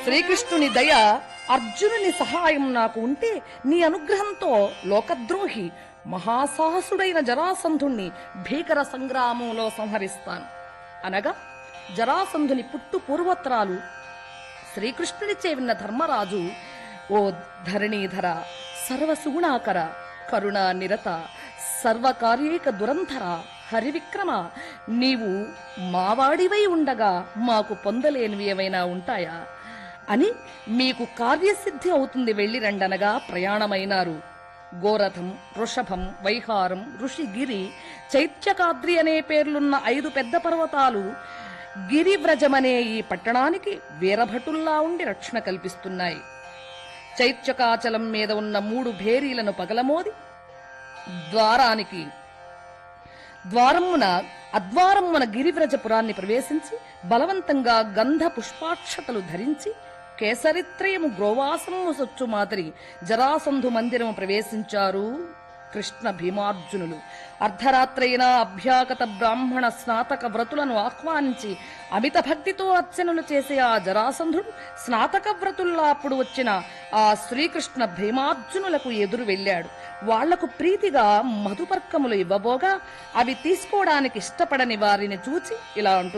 శ్రీకృష్ణుని దయ అర్జునుని సహాయం నాకు ఉంటే నీ అనుగ్రహంతో లోకద్రోహి మహాసాహసుడైన జరాసంధుణ్ణి భీకర సంగ్రామంలో సంహరిస్తాను అనగా జరాసంధుని పుట్టు పూర్వోత్తరాలు శ్రీకృష్ణుడిచే విన్న ధర్మరాజు ఓ ధరణీధర సర్వసుగుణాకర కరుణా నిరత సర్వకార్యేక దురంధర హరివిక్రమ నీవు మావాడివై ఉండగా మాకు పొందలేనివి ఏమైనా ఉంటాయా అని మీకు కార్యసిద్ధి అవుతుంది వెళ్ళి రండనగా ప్రయాణమైనారు గోరథం వృషభం వైహారం ఋషిగిరి చైత్యకాద్రి అనే పేర్లున్న ఐదు పెద్ద పర్వతాలు గిరివ్రజమనే ఈ పట్టణానికి వీరభటుల్లా ఉండి రక్షణ కల్పిస్తున్నాయి చైత్యకాచలం మీద ఉన్న మూడు భేరీలను పగలమోది ద్వారానికి ద్వారమున అద్వారమున గిరివ్రజపురాన్ని ప్రవేశించి బలవంతంగా గంధ పుష్పాక్షతలు ధరించి కేసరిత్రయము గ్రోవాసము సొచ్చు మాదిరి జరాసంధు మందిరము ప్రవేశించారు కృష్ణ భీమార్జునులు అర్ధరాత్రైన అభ్యాగత బ్రాహ్మణ స్నాతక వ్రతులను ఆహ్వానించి అమిత భక్తితో అర్చనలు చేసే ఆ జరాసంధుడు స్నాతక వ్రతుల్లా అప్పుడు వచ్చిన ఆ శ్రీకృష్ణ భీమార్జునులకు ఎదురు వెళ్ళాడు వాళ్లకు ప్రీతిగా మధుపర్కములు ఇవ్వబోగా అవి తీసుకోవడానికి ఇష్టపడని వారిని చూచి ఇలా అంటున్నాడు